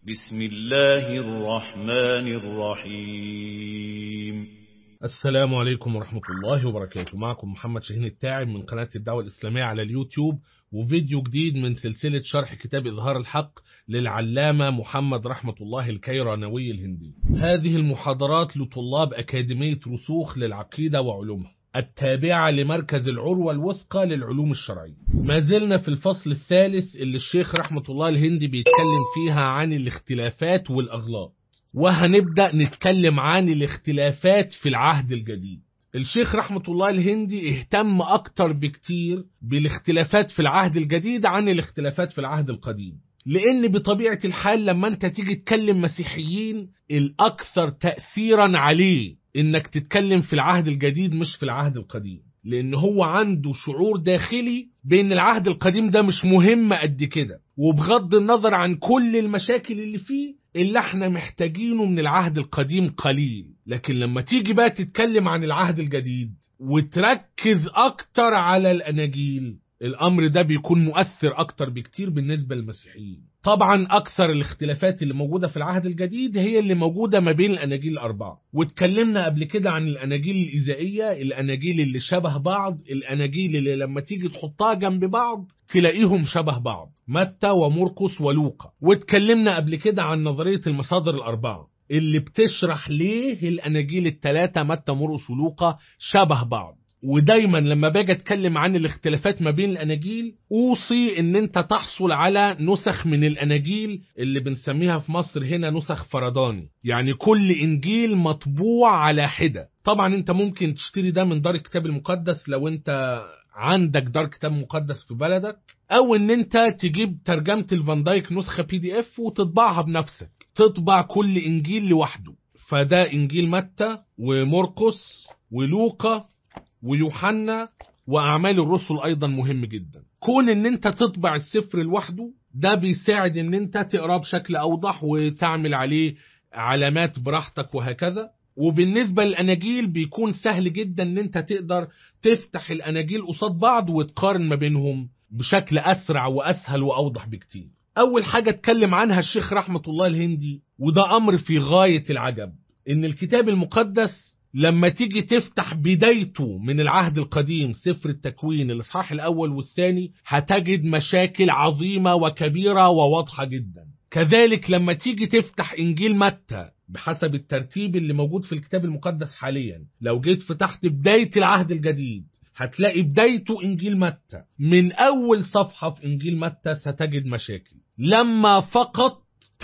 بسم الله الرحمن الرحيم السلام عليكم ورحمة الله وبركاته معكم محمد شاهين التاعب من قناة الدعوة الإسلامية على اليوتيوب وفيديو جديد من سلسلة شرح كتاب إظهار الحق للعلامة محمد رحمة الله الكيرانوي الهندي هذه المحاضرات لطلاب أكاديمية رسوخ للعقيدة وعلومها التابعة لمركز العروة الوثقى للعلوم الشرعية ما زلنا في الفصل الثالث اللي الشيخ رحمة الله الهندي بيتكلم فيها عن الاختلافات والأغلاط وهنبدأ نتكلم عن الاختلافات في العهد الجديد الشيخ رحمة الله الهندي اهتم أكتر بكتير بالاختلافات في العهد الجديد عن الاختلافات في العهد القديم لأن بطبيعة الحال لما أنت تيجي تكلم مسيحيين الأكثر تأثيرا عليه إنك تتكلم في العهد الجديد مش في العهد القديم لأن هو عنده شعور داخلي بأن العهد القديم ده مش مهم قد كده وبغض النظر عن كل المشاكل اللي فيه اللي احنا محتاجينه من العهد القديم قليل لكن لما تيجي بقى تتكلم عن العهد الجديد وتركز اكتر على الاناجيل الامر ده بيكون مؤثر اكتر بكتير بالنسبة للمسيحيين طبعا اكثر الاختلافات اللي موجودة في العهد الجديد هي اللي موجودة ما بين الاناجيل الاربعة واتكلمنا قبل كده عن الاناجيل الايزائية الاناجيل اللي شبه بعض الاناجيل اللي لما تيجي تحطها جنب بعض تلاقيهم شبه بعض متى ومرقس ولوقا واتكلمنا قبل كده عن نظرية المصادر الاربعة اللي بتشرح ليه الاناجيل الثلاثة متى مرقس ولوقا شبه بعض ودايما لما باجي اتكلم عن الاختلافات ما بين الاناجيل اوصي ان انت تحصل على نسخ من الاناجيل اللي بنسميها في مصر هنا نسخ فرداني يعني كل انجيل مطبوع على حده طبعا انت ممكن تشتري ده من دار الكتاب المقدس لو انت عندك دار كتاب مقدس في بلدك او ان انت تجيب ترجمه الفان دايك نسخه بي دي اف وتطبعها بنفسك تطبع كل انجيل لوحده فده انجيل متى ومرقس ولوقا ويوحنا واعمال الرسل ايضا مهم جدا كون ان انت تطبع السفر لوحده ده بيساعد ان انت تقراه بشكل اوضح وتعمل عليه علامات براحتك وهكذا وبالنسبة للأناجيل بيكون سهل جدا ان انت تقدر تفتح الأناجيل قصاد بعض وتقارن ما بينهم بشكل أسرع وأسهل وأوضح بكتير أول حاجة اتكلم عنها الشيخ رحمة الله الهندي وده أمر في غاية العجب إن الكتاب المقدس لما تيجي تفتح بدايته من العهد القديم سفر التكوين الإصحاح الأول والثاني هتجد مشاكل عظيمة وكبيرة وواضحة جدا كذلك لما تيجي تفتح إنجيل متى بحسب الترتيب اللي موجود في الكتاب المقدس حاليا لو جيت فتحت بداية العهد الجديد هتلاقي بدايته إنجيل متى من أول صفحة في إنجيل متى ستجد مشاكل لما فقط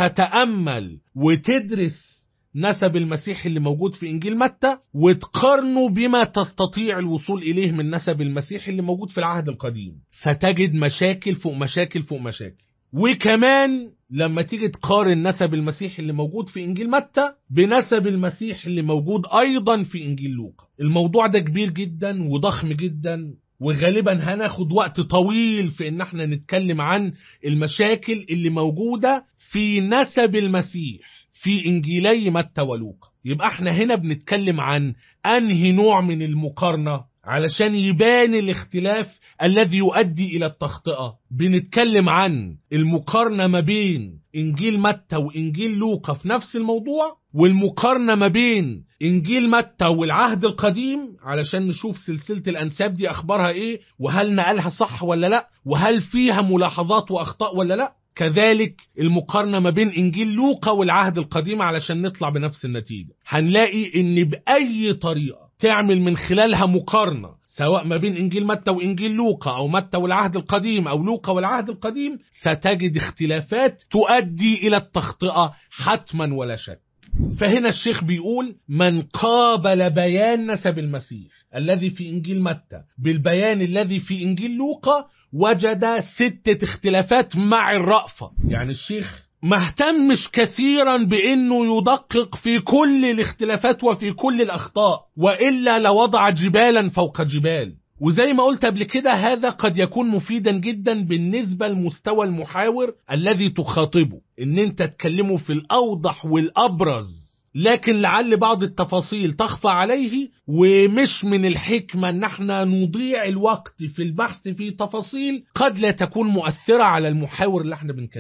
تتأمل وتدرس نسب المسيح اللي موجود في إنجيل متى وتقارنه بما تستطيع الوصول إليه من نسب المسيح اللي موجود في العهد القديم ستجد مشاكل فوق مشاكل فوق مشاكل وكمان لما تيجي تقارن نسب المسيح اللي موجود في إنجيل متى بنسب المسيح اللي موجود أيضا في إنجيل لوقا الموضوع ده كبير جدا وضخم جدا وغالبا هناخد وقت طويل في ان احنا نتكلم عن المشاكل اللي موجودة في نسب المسيح في انجيلي متى ولوقا يبقى احنا هنا بنتكلم عن انهي نوع من المقارنة علشان يبان الاختلاف الذي يؤدي الى التخطئة بنتكلم عن المقارنة ما بين انجيل متى وانجيل لوقا في نفس الموضوع والمقارنة ما بين انجيل متى والعهد القديم علشان نشوف سلسلة الانساب دي اخبارها ايه وهل نقلها صح ولا لا وهل فيها ملاحظات واخطاء ولا لا كذلك المقارنة ما بين إنجيل لوقا والعهد القديم علشان نطلع بنفس النتيجة هنلاقي إن بأي طريقة تعمل من خلالها مقارنة سواء ما بين إنجيل متى وإنجيل لوقا أو متى والعهد القديم أو لوقا والعهد القديم ستجد اختلافات تؤدي إلى التخطئة حتما ولا شك فهنا الشيخ بيقول من قابل بيان نسب المسيح الذي في إنجيل متى بالبيان الذي في إنجيل لوقا وجد ستة اختلافات مع الرأفة يعني الشيخ ما اهتمش كثيرا بانه يدقق في كل الاختلافات وفي كل الاخطاء والا لوضع جبالا فوق جبال وزي ما قلت قبل كده هذا قد يكون مفيدا جدا بالنسبة لمستوى المحاور الذي تخاطبه ان انت تكلمه في الاوضح والابرز لكن لعل بعض التفاصيل تخفى عليه ومش من الحكمة ان احنا نضيع الوقت في البحث في تفاصيل قد لا تكون مؤثرة على المحاور اللي احنا بنكلمه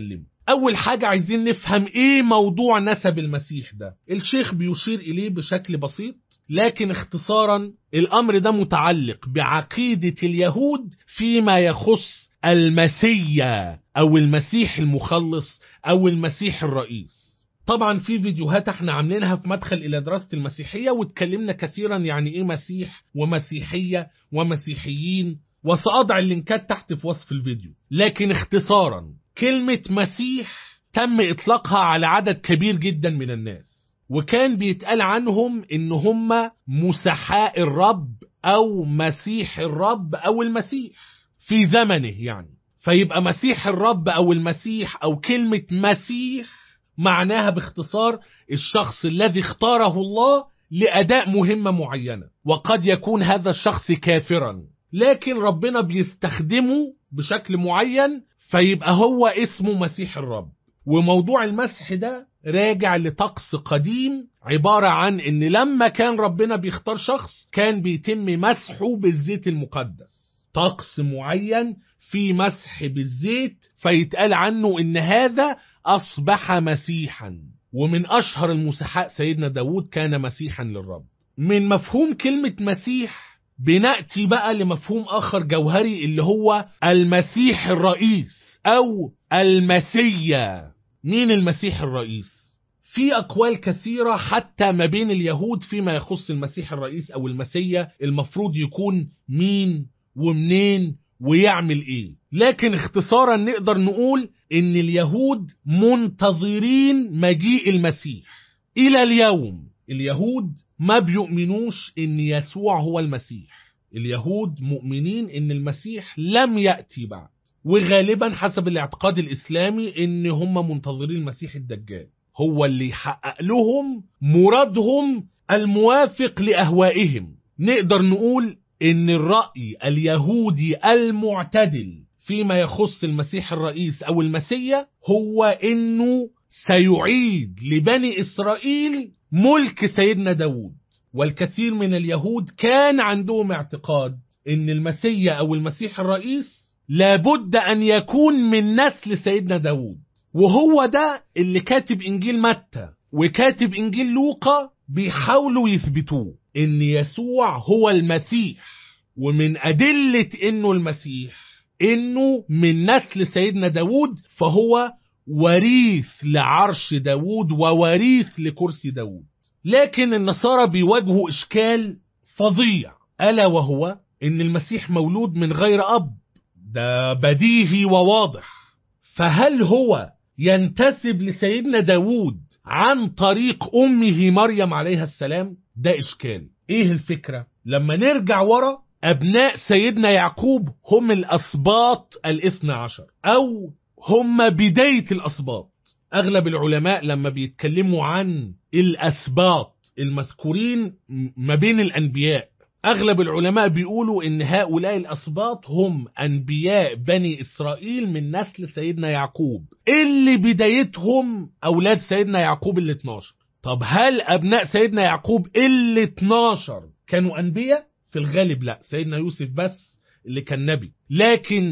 أول حاجة عايزين نفهم إيه موضوع نسب المسيح ده الشيخ بيشير إليه بشكل بسيط لكن اختصارا الأمر ده متعلق بعقيدة اليهود فيما يخص المسيا أو المسيح المخلص أو المسيح الرئيس طبعا في فيديوهات احنا عاملينها في مدخل الى دراسة المسيحية واتكلمنا كثيرا يعني ايه مسيح ومسيحية ومسيحيين وسأضع اللينكات تحت في وصف الفيديو لكن اختصارا كلمة مسيح تم اطلاقها على عدد كبير جدا من الناس وكان بيتقال عنهم ان هم مسحاء الرب او مسيح الرب او المسيح في زمنه يعني فيبقى مسيح الرب او المسيح او كلمة مسيح معناها باختصار الشخص الذي اختاره الله لأداء مهمة معينة وقد يكون هذا الشخص كافرا لكن ربنا بيستخدمه بشكل معين فيبقى هو اسمه مسيح الرب وموضوع المسح ده راجع لطقس قديم عبارة عن ان لما كان ربنا بيختار شخص كان بيتم مسحه بالزيت المقدس طقس معين في مسح بالزيت فيتقال عنه ان هذا أصبح مسيحا ومن أشهر المسحاء سيدنا داود كان مسيحا للرب من مفهوم كلمة مسيح بنأتي بقى لمفهوم آخر جوهري اللي هو المسيح الرئيس أو المسيا مين المسيح الرئيس؟ في أقوال كثيرة حتى ما بين اليهود فيما يخص المسيح الرئيس أو المسيا المفروض يكون مين ومنين ويعمل ايه لكن اختصارا نقدر نقول ان اليهود منتظرين مجيء المسيح الى اليوم اليهود ما بيؤمنوش ان يسوع هو المسيح اليهود مؤمنين ان المسيح لم يأتي بعد وغالبا حسب الاعتقاد الاسلامي ان هم منتظرين المسيح الدجال هو اللي يحقق لهم مرادهم الموافق لاهوائهم نقدر نقول ان الرأي اليهودي المعتدل فيما يخص المسيح الرئيس او المسيا هو انه سيعيد لبني اسرائيل ملك سيدنا داود والكثير من اليهود كان عندهم اعتقاد ان المسيا او المسيح الرئيس لابد ان يكون من نسل سيدنا داود وهو ده اللي كاتب انجيل متى وكاتب انجيل لوقا بيحاولوا يثبتوه ان يسوع هو المسيح ومن أدلة انه المسيح انه من نسل سيدنا داود فهو وريث لعرش داود ووريث لكرسي داود لكن النصارى بيواجهوا اشكال فظيع الا وهو ان المسيح مولود من غير اب ده بديهي وواضح فهل هو ينتسب لسيدنا داود عن طريق امه مريم عليها السلام ده اشكال ايه الفكرة لما نرجع ورا ابناء سيدنا يعقوب هم الاسباط الاثنى عشر او هم بداية الاسباط اغلب العلماء لما بيتكلموا عن الاسباط المذكورين ما بين الانبياء اغلب العلماء بيقولوا ان هؤلاء الاسباط هم انبياء بني اسرائيل من نسل سيدنا يعقوب اللي بدايتهم اولاد سيدنا يعقوب ال 12 طب هل ابناء سيدنا يعقوب ال 12 كانوا انبياء في الغالب لا سيدنا يوسف بس اللي كان نبي لكن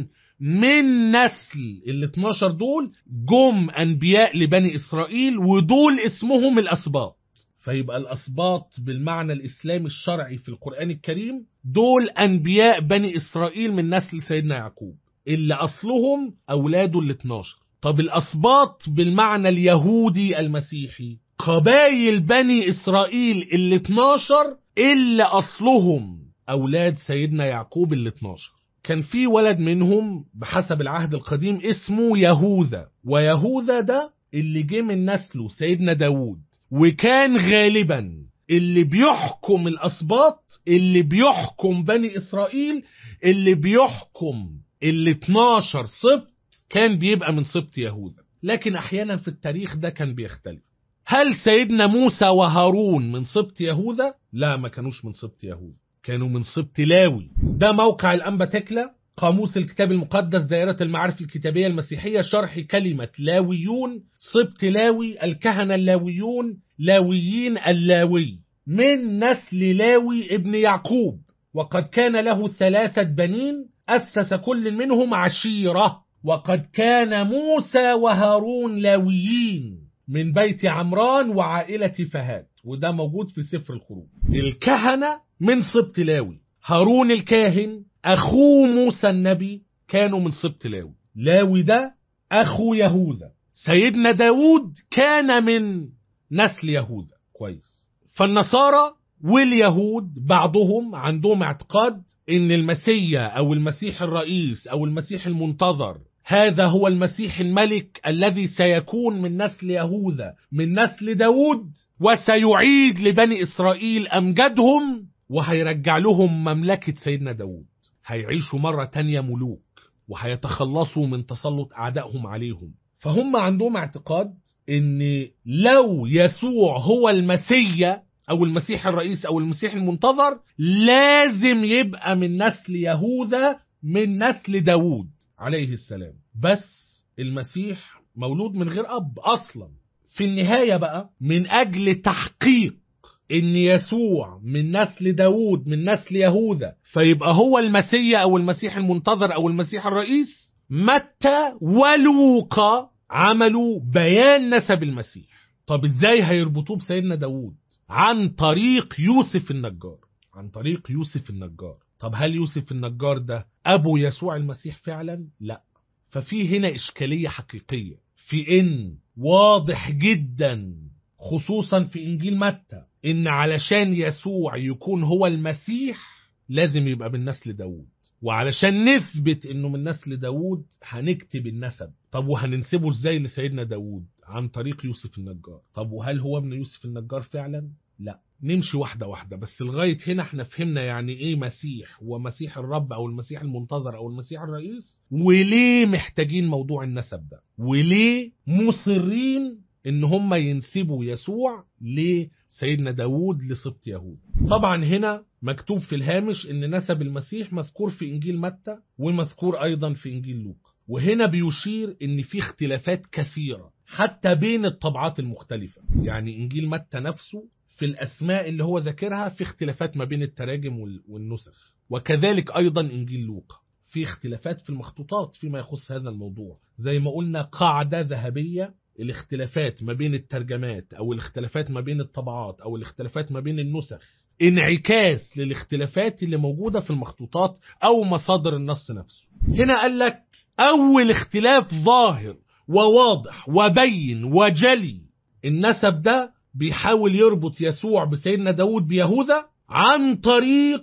من نسل ال 12 دول جم انبياء لبني اسرائيل ودول اسمهم الاسباط فيبقى الأسباط بالمعنى الإسلامي الشرعي في القرآن الكريم دول أنبياء بني إسرائيل من نسل سيدنا يعقوب اللي أصلهم أولاده ال 12 طب الأسباط بالمعنى اليهودي المسيحي قبائل بني إسرائيل ال 12 اللي أصلهم أولاد سيدنا يعقوب ال 12 كان في ولد منهم بحسب العهد القديم اسمه يهوذا ويهوذا ده اللي جه من نسله سيدنا داود وكان غالبا اللي بيحكم الأسباط اللي بيحكم بني إسرائيل اللي بيحكم ال 12 سبط كان بيبقى من سبط يهوذا لكن أحيانا في التاريخ ده كان بيختلف هل سيدنا موسى وهارون من سبط يهوذا؟ لا ما كانوش من سبط يهوذا كانوا من سبط لاوي ده موقع الأنبا تكلا قاموس الكتاب المقدس دائرة المعارف الكتابية المسيحية شرح كلمة لاويون سبط لاوي الكهنة اللاويون لاويين اللاوي من نسل لاوي ابن يعقوب وقد كان له ثلاثة بنين أسس كل منهم عشيرة وقد كان موسى وهارون لاويين من بيت عمران وعائلة فهاد وده موجود في سفر الخروج الكهنة من سبط لاوي هارون الكاهن أخوه موسى النبي كانوا من سبط لاوي لاوي ده أخو يهوذا سيدنا داود كان من نسل يهوذا كويس فالنصارى واليهود بعضهم عندهم اعتقاد ان المسيا او المسيح الرئيس او المسيح المنتظر هذا هو المسيح الملك الذي سيكون من نسل يهوذا من نسل داود وسيعيد لبني إسرائيل أمجدهم وهيرجع لهم مملكة سيدنا داود هيعيشوا مرة تانية ملوك وهيتخلصوا من تسلط أعدائهم عليهم فهم عندهم اعتقاد ان لو يسوع هو المسيا او المسيح الرئيس او المسيح المنتظر لازم يبقى من نسل يهوذا من نسل داود عليه السلام بس المسيح مولود من غير اب اصلا في النهاية بقى من اجل تحقيق ان يسوع من نسل داود من نسل يهوذا فيبقى هو المسيا او المسيح المنتظر او المسيح الرئيس متى ولوقا عملوا بيان نسب المسيح طب ازاي هيربطوه بسيدنا داود عن طريق يوسف النجار عن طريق يوسف النجار طب هل يوسف النجار ده ابو يسوع المسيح فعلا لا ففي هنا اشكالية حقيقية في ان واضح جدا خصوصا في انجيل متى ان علشان يسوع يكون هو المسيح لازم يبقى من نسل داود وعلشان نثبت انه من نسل داود هنكتب النسب طب وهننسبه ازاي لسيدنا داود عن طريق يوسف النجار طب وهل هو ابن يوسف النجار فعلا لا نمشي واحدة واحدة بس لغاية هنا احنا فهمنا يعني ايه مسيح ومسيح الرب او المسيح المنتظر او المسيح الرئيس وليه محتاجين موضوع النسب ده وليه مصرين ان هم ينسبوا يسوع لسيدنا داود لسبط يهود طبعا هنا مكتوب في الهامش ان نسب المسيح مذكور في انجيل متى ومذكور ايضا في انجيل لوقا وهنا بيشير ان في اختلافات كثيرة حتى بين الطبعات المختلفة يعني انجيل متى نفسه في الاسماء اللي هو ذاكرها في اختلافات ما بين التراجم والنسخ وكذلك ايضا انجيل لوقا في اختلافات في المخطوطات فيما يخص هذا الموضوع زي ما قلنا قاعدة ذهبية الاختلافات ما بين الترجمات او الاختلافات ما بين الطبعات او الاختلافات ما بين النسخ انعكاس للاختلافات اللي موجودة في المخطوطات او مصادر النص نفسه هنا قال لك اول اختلاف ظاهر وواضح وبين وجلي النسب ده بيحاول يربط يسوع بسيدنا داود بيهوذا عن طريق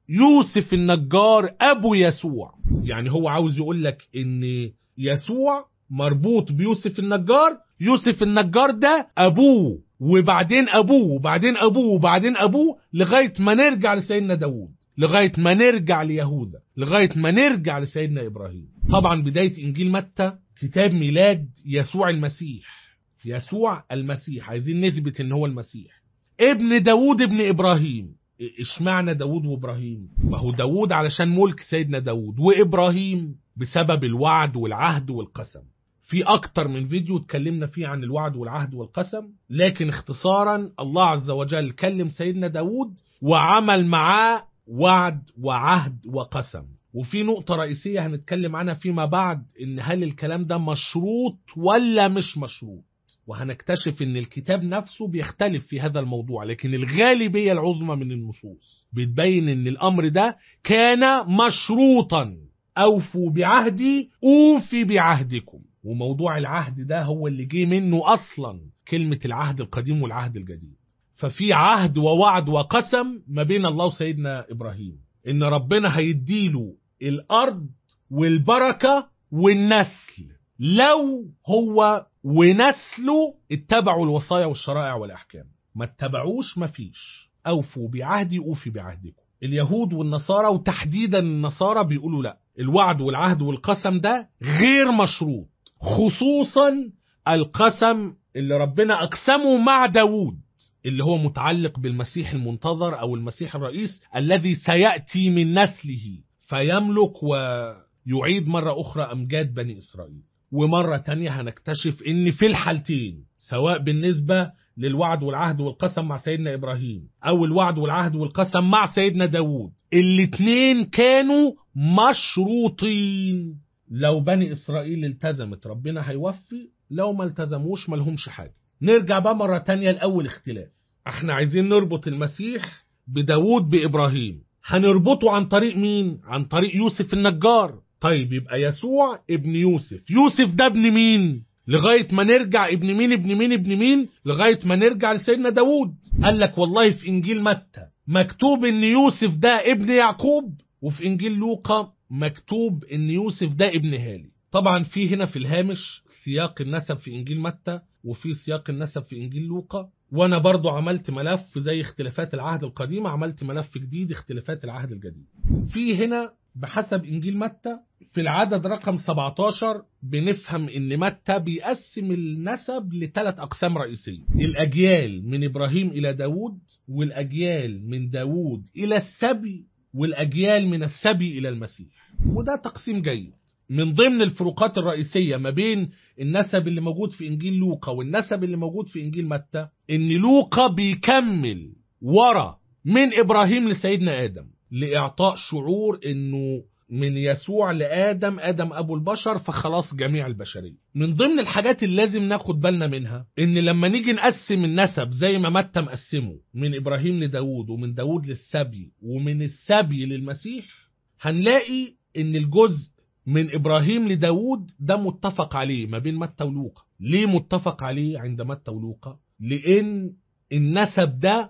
يوسف النجار ابو يسوع يعني هو عاوز يقول لك ان يسوع مربوط بيوسف النجار يوسف النجار ده ابوه وبعدين ابوه وبعدين ابوه وبعدين ابوه لغايه ما نرجع لسيدنا داود لغايه ما نرجع ليهوذا لغايه ما نرجع لسيدنا ابراهيم طبعا بدايه انجيل متى كتاب ميلاد يسوع المسيح يسوع المسيح عايزين نثبت ان هو المسيح ابن داود ابن ابراهيم اشمعنى داود وابراهيم ما هو داود علشان ملك سيدنا داود وابراهيم بسبب الوعد والعهد والقسم في اكتر من فيديو اتكلمنا فيه عن الوعد والعهد والقسم لكن اختصارا الله عز وجل كلم سيدنا داود وعمل معاه وعد وعهد وقسم وفي نقطة رئيسية هنتكلم عنها فيما بعد ان هل الكلام ده مشروط ولا مش مشروط وهنكتشف ان الكتاب نفسه بيختلف في هذا الموضوع لكن الغالبية العظمى من النصوص بتبين ان الامر ده كان مشروطا اوفوا بعهدي اوفي بعهدكم وموضوع العهد ده هو اللي جه منه اصلا كلمة العهد القديم والعهد الجديد ففي عهد ووعد وقسم ما بين الله وسيدنا ابراهيم ان ربنا هيديله الارض والبركة والنسل لو هو ونسله اتبعوا الوصايا والشرائع والأحكام ما اتبعوش مفيش أوفوا بعهدي أوفي بعهدكم اليهود والنصارى وتحديدا النصارى بيقولوا لا الوعد والعهد والقسم ده غير مشروط خصوصا القسم اللي ربنا أقسمه مع داود اللي هو متعلق بالمسيح المنتظر أو المسيح الرئيس الذي سيأتي من نسله فيملك ويعيد مرة أخرى أمجاد بني إسرائيل ومرة تانية هنكتشف ان في الحالتين سواء بالنسبة للوعد والعهد والقسم مع سيدنا إبراهيم أو الوعد والعهد والقسم مع سيدنا داود الاتنين كانوا مشروطين لو بني إسرائيل التزمت ربنا هيوفي لو ما التزموش ملهمش حاجة نرجع بقى مرة تانية لأول اختلاف احنا عايزين نربط المسيح بداود بإبراهيم هنربطه عن طريق مين؟ عن طريق يوسف النجار طيب يبقى يسوع ابن يوسف يوسف ده ابن مين؟ لغاية ما نرجع ابن مين ابن مين ابن مين لغاية ما نرجع لسيدنا داود قال لك والله في إنجيل متى مكتوب إن يوسف ده ابن يعقوب وفي إنجيل لوقا مكتوب إن يوسف ده ابن هالي طبعا في هنا في الهامش سياق النسب في إنجيل متى وفي سياق النسب في إنجيل لوقا وانا برضو عملت ملف زي اختلافات العهد القديم عملت ملف جديد اختلافات العهد الجديد في هنا بحسب انجيل متى في العدد رقم 17 بنفهم ان متى بيقسم النسب لثلاث اقسام رئيسيه الاجيال من ابراهيم الى داود والاجيال من داود الى السبي والاجيال من السبي الى المسيح وده تقسيم جيد من ضمن الفروقات الرئيسية ما بين النسب اللي موجود في إنجيل لوقا والنسب اللي موجود في إنجيل متى إن لوقا بيكمل ورا من إبراهيم لسيدنا آدم لإعطاء شعور إنه من يسوع لآدم آدم أبو البشر فخلاص جميع البشرية من ضمن الحاجات اللي لازم ناخد بالنا منها إن لما نيجي نقسم النسب زي ما متى مقسمه من إبراهيم لداود ومن داود للسبي ومن السبي للمسيح هنلاقي إن الجزء من إبراهيم لداود ده متفق عليه ما بين متى ولوقا ليه متفق عليه عند متى ولوقا لأن النسب ده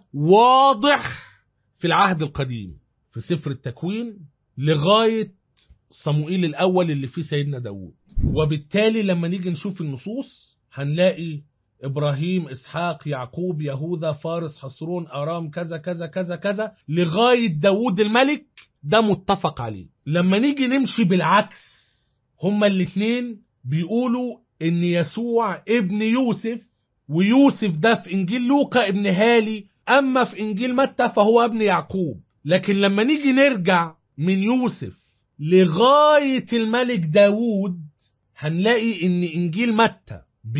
واضح في العهد القديم في سفر التكوين لغاية صموئيل الأول اللي فيه سيدنا داود وبالتالي لما نيجي نشوف النصوص هنلاقي إبراهيم إسحاق يعقوب يهوذا فارس حصرون أرام كذا كذا كذا كذا لغاية داود الملك ده متفق عليه لما نيجي نمشي بالعكس هما الاتنين بيقولوا ان يسوع ابن يوسف ويوسف ده في انجيل لوقا ابن هالي اما في انجيل متى فهو ابن يعقوب لكن لما نيجي نرجع من يوسف لغاية الملك داود هنلاقي ان انجيل متى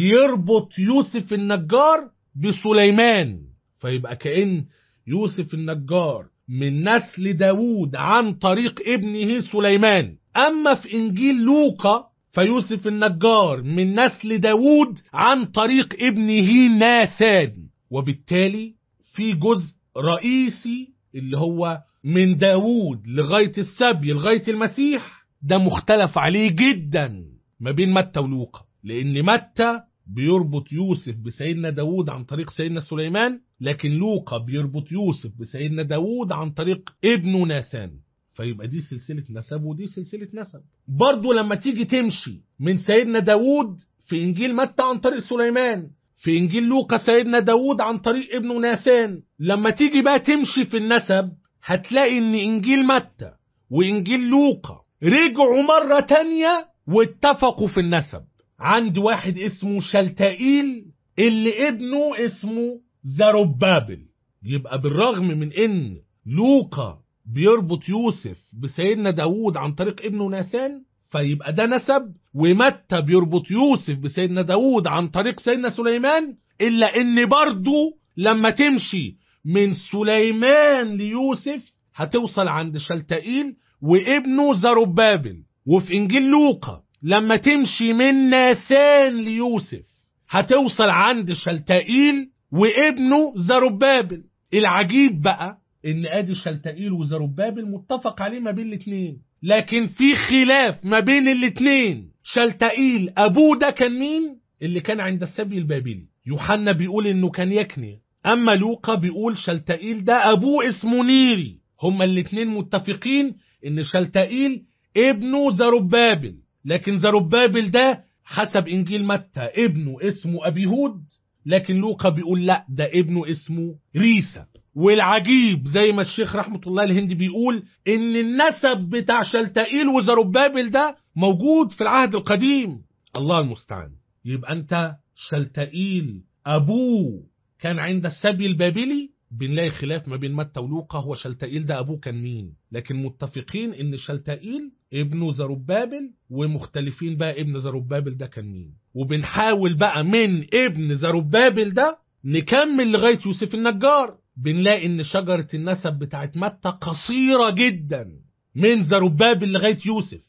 بيربط يوسف النجار بسليمان فيبقى كأن يوسف النجار من نسل داود عن طريق ابنه سليمان أما في إنجيل لوقا فيوسف النجار من نسل داود عن طريق ابنه ناثان وبالتالي في جزء رئيسي اللي هو من داود لغاية السبي لغاية المسيح ده مختلف عليه جدا ما بين متى ولوقا لأن متى بيربط يوسف بسيدنا داود عن طريق سيدنا سليمان لكن لوقا بيربط يوسف بسيدنا داود عن طريق ابنه ناثان فيبقى دي سلسلة نسب ودي سلسلة نسب برضو لما تيجي تمشي من سيدنا داود في إنجيل متى عن طريق سليمان في إنجيل لوقا سيدنا داود عن طريق ابنه ناثان لما تيجي بقى تمشي في النسب هتلاقي إن إنجيل متى وإنجيل لوقا رجعوا مرة تانية واتفقوا في النسب عند واحد اسمه شلتائيل اللي ابنه اسمه زربابل يبقى بالرغم من ان لوقا بيربط يوسف بسيدنا داود عن طريق ابنه ناثان فيبقى ده نسب ومتى بيربط يوسف بسيدنا داود عن طريق سيدنا سليمان إلا إن برضو لما تمشي من سليمان ليوسف هتوصل عند شلتائيل وابنه زربابل وفي إنجيل لوقا لما تمشي من ناثان ليوسف هتوصل عند شلتائيل وابنه زربابل العجيب بقى ان ادي شلتائيل وزربابل متفق عليه ما بين الاتنين لكن في خلاف ما بين الاتنين شلتائيل ابوه ده كان مين اللي كان عند السبي البابلي يوحنا بيقول انه كان يكني اما لوقا بيقول شلتائيل ده ابوه اسمه نيري هما الاتنين متفقين ان شلتائيل ابنه زربابل لكن زربابل ده حسب انجيل متى ابنه اسمه ابيهود لكن لوقا بيقول لا ده ابنه اسمه ريسا والعجيب زي ما الشيخ رحمة الله الهندي بيقول ان النسب بتاع شلتائيل وزربابل ده موجود في العهد القديم الله المستعان يبقى انت شلتائيل ابوه كان عند السبي البابلي بنلاقي خلاف ما بين متى ولوقا هو شلتائيل ده ابوه كان مين لكن متفقين ان شلتائيل ابنه زربابل ومختلفين بقى ابن زربابل ده كان مين وبنحاول بقى من ابن زربابل ده نكمل لغاية يوسف النجار بنلاقي ان شجرة النسب بتاعت متى قصيرة جدا من زربابل لغاية يوسف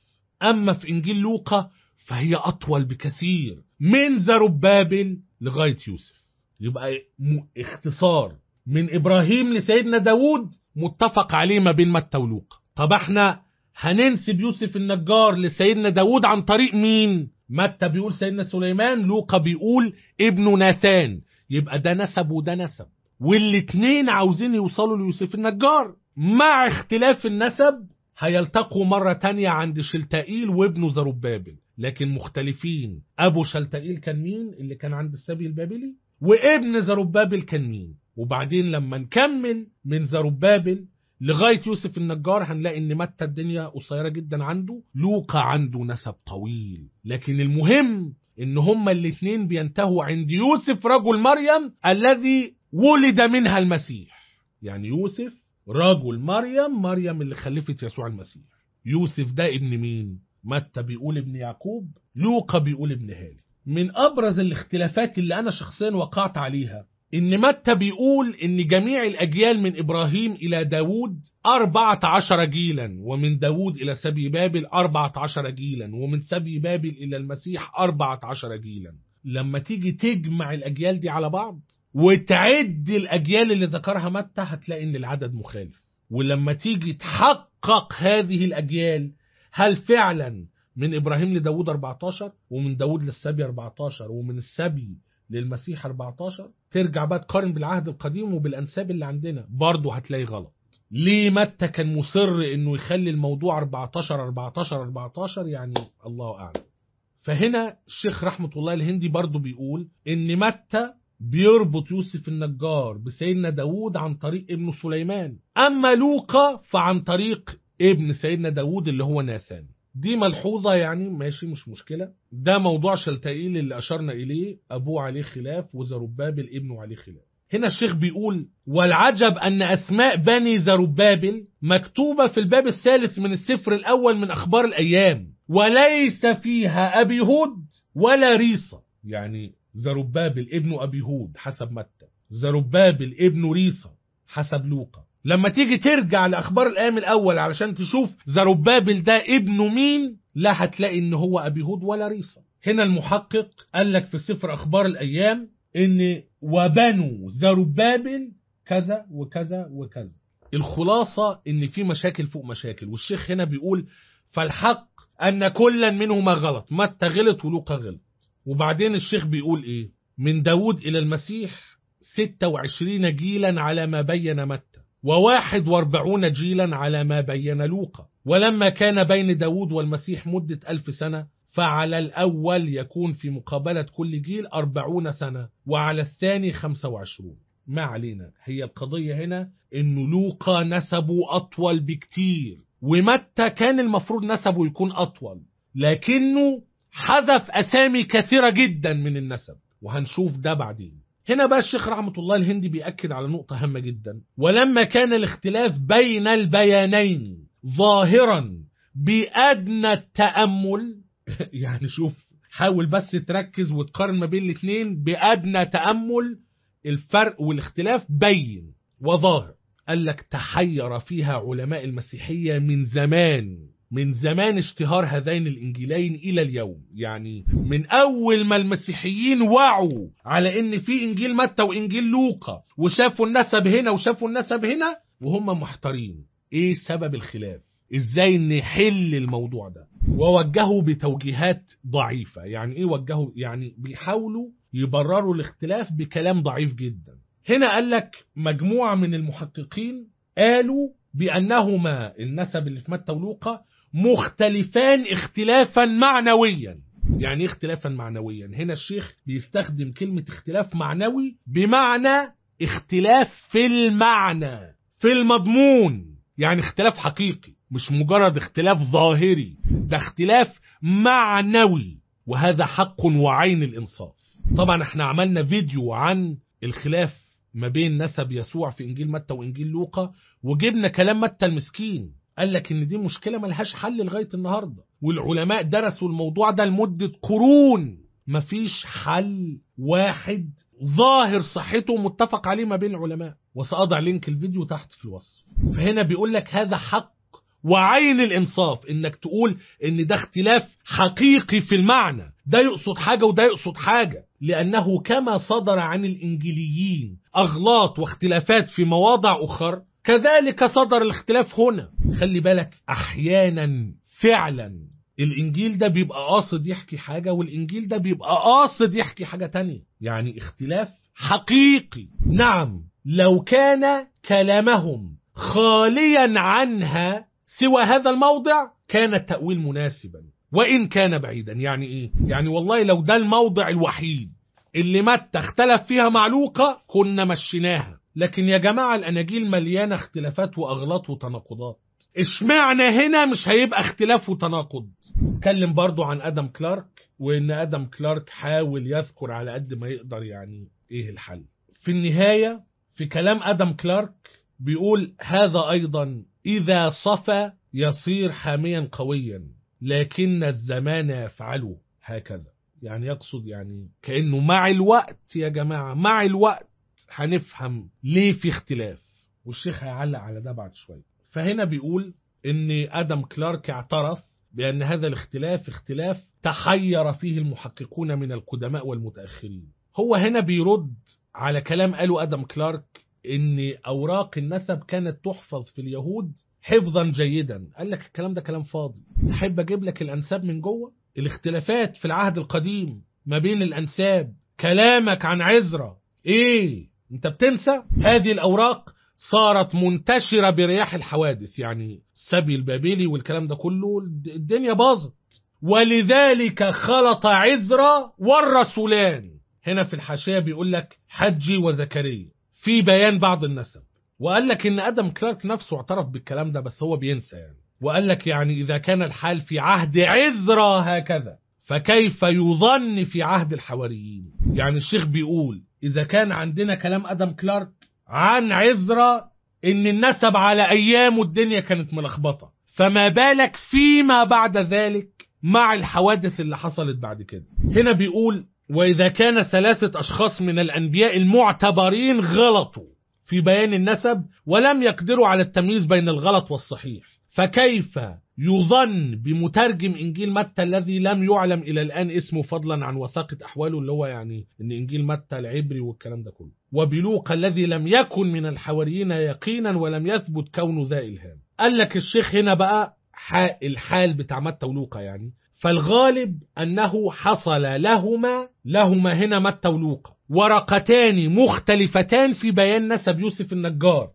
أما في إنجيل لوقا فهي أطول بكثير من زربابل لغاية يوسف يبقى م- اختصار من إبراهيم لسيدنا داود متفق عليه ما بين متى ولوقا طب احنا هننسب يوسف النجار لسيدنا داود عن طريق مين متى بيقول سيدنا سليمان لوقا بيقول ابنه ناثان يبقى ده نسب وده نسب والاتنين عاوزين يوصلوا ليوسف النجار مع اختلاف النسب هيلتقوا مرة تانية عند شلتائيل وابنه زربابل لكن مختلفين أبو شلتائيل كان مين اللي كان عند السبي البابلي وابن زربابل كان مين وبعدين لما نكمل من زربابل لغاية يوسف النجار هنلاقي ان متى الدنيا قصيرة جدا عنده لوقا عنده نسب طويل لكن المهم ان هما الاتنين بينتهوا عند يوسف رجل مريم الذي ولد منها المسيح يعني يوسف رجل مريم مريم اللي خلفت يسوع المسيح يوسف ده ابن مين متى بيقول ابن يعقوب لوقا بيقول ابن هالي من ابرز الاختلافات اللي انا شخصيا وقعت عليها ان متى بيقول ان جميع الاجيال من ابراهيم الى داود أربعة عشر جيلا ومن داود الى سبي بابل أربعة عشر جيلا ومن سبي بابل الى المسيح أربعة عشر جيلا لما تيجي تجمع الاجيال دي على بعض وتعد الاجيال اللي ذكرها متى هتلاقي ان العدد مخالف ولما تيجي تحقق هذه الاجيال هل فعلا من ابراهيم لداود 14 ومن داود للسبي 14 ومن السبي للمسيح 14 ترجع بقى تقارن بالعهد القديم وبالانساب اللي عندنا برضه هتلاقي غلط ليه متى كان مصر انه يخلي الموضوع 14 14 14 يعني الله اعلم فهنا الشيخ رحمة الله الهندي برضه بيقول ان متى بيربط يوسف النجار بسيدنا داود عن طريق ابن سليمان اما لوقا فعن طريق ابن سيدنا داود اللي هو ناثان دي ملحوظة يعني ماشي مش مشكلة ده موضوع شلتائيل اللي أشرنا إليه أبوه عليه خلاف وزربابل ابنه عليه خلاف هنا الشيخ بيقول والعجب أن أسماء بني زربابل مكتوبة في الباب الثالث من السفر الأول من أخبار الأيام وليس فيها أبي هود ولا ريصة يعني زربابل ابن أبي هود حسب متى زربابل ابن ريصة حسب لوقا لما تيجي ترجع لأخبار الأيام الأول علشان تشوف زربابل ده ابنه مين لا هتلاقي إن هو أبي هود ولا ريصة هنا المحقق قال لك في سفر أخبار الأيام إن وبنو زربابل كذا وكذا وكذا الخلاصة إن في مشاكل فوق مشاكل والشيخ هنا بيقول فالحق أن كلا منهما غلط متى غلط ولوقا غلط وبعدين الشيخ بيقول إيه من داود إلى المسيح 26 جيلا على ما بين متى وواحد واربعون جيلا على ما بين لوقا ولما كان بين داود والمسيح مدة ألف سنة فعلى الأول يكون في مقابلة كل جيل أربعون سنة وعلى الثاني خمسة وعشرون ما علينا هي القضية هنا إنه لوقا نسبه أطول بكتير ومتى كان المفروض نسبه يكون أطول لكنه حذف أسامي كثيرة جدا من النسب وهنشوف ده بعدين هنا بقى الشيخ رحمة الله الهندي بيأكد على نقطة هامة جدا ولما كان الاختلاف بين البيانين ظاهرا بأدنى التأمل يعني شوف حاول بس تركز وتقارن ما بين الاثنين بأدنى تأمل الفرق والاختلاف بين وظاهر قال لك تحير فيها علماء المسيحية من زمان من زمان اشتهار هذين الانجيلين الى اليوم يعني من اول ما المسيحيين وعوا على ان في انجيل متى وانجيل لوقا وشافوا النسب هنا وشافوا النسب هنا وهم محتارين ايه سبب الخلاف ازاي نحل الموضوع ده ووجهوا بتوجيهات ضعيفة يعني ايه وجهوا يعني بيحاولوا يبرروا الاختلاف بكلام ضعيف جدا هنا قال لك مجموعة من المحققين قالوا بأنهما النسب اللي في متى ولوقا مختلفان اختلافا معنويا يعني ايه اختلافا معنويا هنا الشيخ بيستخدم كلمة اختلاف معنوي بمعنى اختلاف في المعنى في المضمون يعني اختلاف حقيقي مش مجرد اختلاف ظاهري ده اختلاف معنوي وهذا حق وعين الإنصاف طبعا احنا عملنا فيديو عن الخلاف ما بين نسب يسوع في إنجيل متى وإنجيل لوقا وجبنا كلام متى المسكين قال لك ان دي مشكله ملهاش حل لغايه النهارده والعلماء درسوا الموضوع ده لمده قرون مفيش حل واحد ظاهر صحته متفق عليه ما بين العلماء وسأضع لينك الفيديو تحت في الوصف فهنا بيقول لك هذا حق وعين الإنصاف إنك تقول إن ده اختلاف حقيقي في المعنى ده يقصد حاجة وده يقصد حاجة لأنه كما صدر عن الإنجيليين أغلاط واختلافات في مواضع أخر كذلك صدر الاختلاف هنا خلي بالك أحيانا فعلا الإنجيل ده بيبقى قاصد يحكي حاجة والإنجيل ده بيبقى قاصد يحكي حاجة تانية يعني اختلاف حقيقي نعم لو كان كلامهم خاليا عنها سوى هذا الموضع كان التأويل مناسبا وإن كان بعيدا يعني إيه؟ يعني والله لو ده الموضع الوحيد اللي متى اختلف فيها مع لوقا كنا مشيناها لكن يا جماعة الأناجيل مليانة اختلافات وأغلاط وتناقضات اشمعنى هنا مش هيبقى اختلاف وتناقض اتكلم برضو عن ادم كلارك وان ادم كلارك حاول يذكر على قد ما يقدر يعني ايه الحل في النهاية في كلام ادم كلارك بيقول هذا ايضا اذا صفى يصير حاميا قويا لكن الزمان يفعله هكذا يعني يقصد يعني كأنه مع الوقت يا جماعة مع الوقت هنفهم ليه في اختلاف والشيخ هيعلق على ده بعد شوية فهنا بيقول ان ادم كلارك اعترف بان هذا الاختلاف اختلاف تحير فيه المحققون من القدماء والمتاخرين هو هنا بيرد على كلام قاله ادم كلارك ان اوراق النسب كانت تحفظ في اليهود حفظا جيدا قال لك الكلام ده كلام فاضي تحب اجيب لك الانساب من جوه الاختلافات في العهد القديم ما بين الانساب كلامك عن عزرا ايه انت بتنسى هذه الاوراق صارت منتشرة برياح الحوادث يعني السبي البابلي والكلام ده كله الدنيا باظت ولذلك خلط عزرا والرسولان هنا في الحاشية بيقول لك حجي وزكريا في بيان بعض النسب وقال لك ان ادم كلارك نفسه اعترف بالكلام ده بس هو بينسى يعني وقال لك يعني اذا كان الحال في عهد عزرا هكذا فكيف يظن في عهد الحواريين يعني الشيخ بيقول اذا كان عندنا كلام ادم كلارك عن عزرا ان النسب على ايامه الدنيا كانت ملخبطه فما بالك فيما بعد ذلك مع الحوادث اللي حصلت بعد كده هنا بيقول واذا كان ثلاثه اشخاص من الانبياء المعتبرين غلطوا في بيان النسب ولم يقدروا على التمييز بين الغلط والصحيح فكيف يظن بمترجم انجيل متى الذي لم يعلم الى الان اسمه فضلا عن وثاقه احواله اللي هو يعني ان انجيل متى العبري والكلام ده كله وبلوقا الذي لم يكن من الحواريين يقينا ولم يثبت كونه ذا الهام قال لك الشيخ هنا بقى الحال بتاع متى ولوقا يعني فالغالب انه حصل لهما لهما هنا متى ولوقا ورقتان مختلفتان في بيان نسب يوسف النجار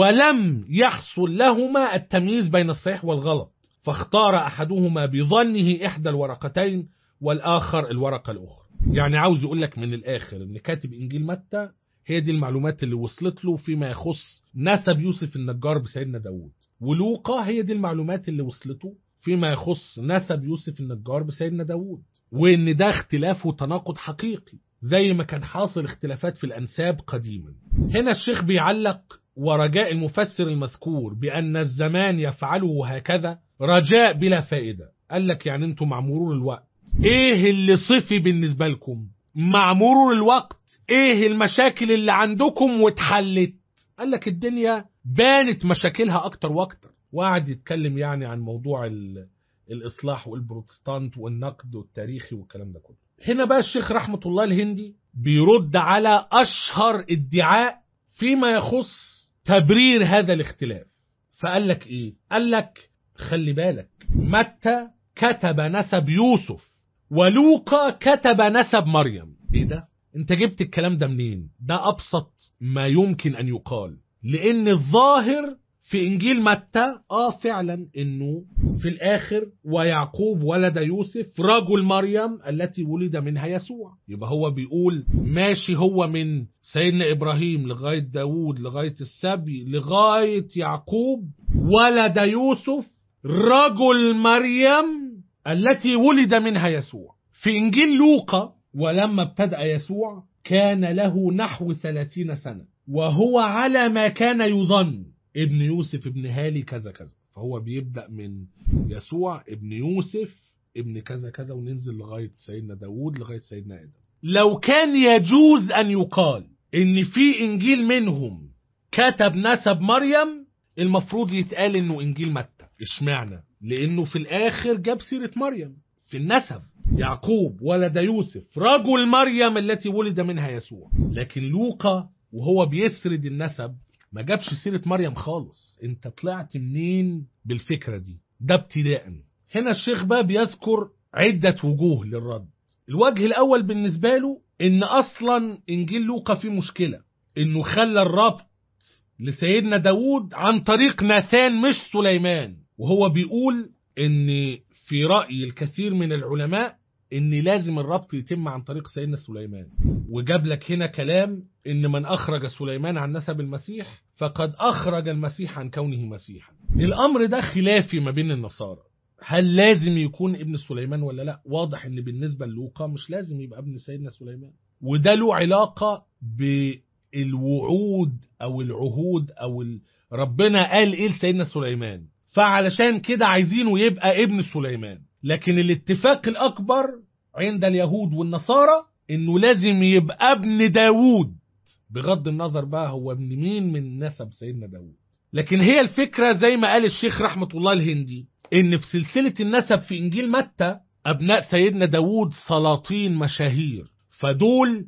ولم يحصل لهما التمييز بين الصحيح والغلط فاختار احدهما بظنه احدى الورقتين والاخر الورقه الاخرى يعني عاوز يقول لك من الاخر ان كاتب انجيل متى هي دي المعلومات اللي وصلت له فيما يخص نسب يوسف النجار بسيدنا داود ولوقا هي دي المعلومات اللي وصلته فيما يخص نسب يوسف النجار بسيدنا داود وان ده اختلاف وتناقض حقيقي زي ما كان حاصل اختلافات في الانساب قديما هنا الشيخ بيعلق ورجاء المفسر المذكور بأن الزمان يفعله هكذا رجاء بلا فائدة قال لك يعني انتم مع مرور الوقت ايه اللي صفي بالنسبة لكم مع مرور الوقت ايه المشاكل اللي عندكم واتحلت قال لك الدنيا بانت مشاكلها اكتر واكتر وقعد يتكلم يعني عن موضوع الاصلاح والبروتستانت والنقد والتاريخي والكلام ده كله هنا بقى الشيخ رحمة الله الهندي بيرد على اشهر ادعاء فيما يخص تبرير هذا الاختلاف فقال لك ايه قال لك خلي بالك متى كتب نسب يوسف ولوقا كتب نسب مريم ايه ده انت جبت الكلام ده منين ده ابسط ما يمكن ان يقال لان الظاهر في انجيل متى اه فعلا انه في الاخر ويعقوب ولد يوسف رجل مريم التي ولد منها يسوع يبقى هو بيقول ماشي هو من سيدنا ابراهيم لغايه داوود لغايه السبي لغايه يعقوب ولد يوسف رجل مريم التي ولد منها يسوع في انجيل لوقا ولما ابتدأ يسوع كان له نحو ثلاثين سنة وهو على ما كان يظن ابن يوسف ابن هالي كذا كذا فهو بيبدأ من يسوع ابن يوسف ابن كذا كذا وننزل لغاية سيدنا داود لغاية سيدنا آدم لو كان يجوز أن يقال إن في إنجيل منهم كتب نسب مريم المفروض يتقال انه انجيل متى اشمعنى لانه في الاخر جاب سيرة مريم في النسب يعقوب ولد يوسف رجل مريم التي ولد منها يسوع لكن لوقا وهو بيسرد النسب ما جابش سيرة مريم خالص انت طلعت منين بالفكرة دي ده ابتداء هنا الشيخ بقى بيذكر عدة وجوه للرد الوجه الأول بالنسبة له إن أصلا إنجيل لوقا فيه مشكلة إنه خلى الربط لسيدنا داود عن طريق ناثان مش سليمان وهو بيقول إن في رأي الكثير من العلماء إن لازم الربط يتم عن طريق سيدنا سليمان وجاب لك هنا كلام إن من أخرج سليمان عن نسب المسيح فقد أخرج المسيح عن كونه مسيحا الأمر ده خلافي ما بين النصارى هل لازم يكون ابن سليمان ولا لا واضح ان بالنسبة للوقا مش لازم يبقى ابن سيدنا سليمان وده له علاقة بالوعود او العهود او ال... ربنا قال ايه لسيدنا سليمان فعلشان كده عايزينه يبقى ابن سليمان لكن الاتفاق الاكبر عند اليهود والنصارى انه لازم يبقى ابن داوود بغض النظر بقى هو ابن مين من نسب سيدنا داوود لكن هي الفكرة زي ما قال الشيخ رحمة الله الهندي ان في سلسلة النسب في انجيل متى ابناء سيدنا داود سلاطين مشاهير فدول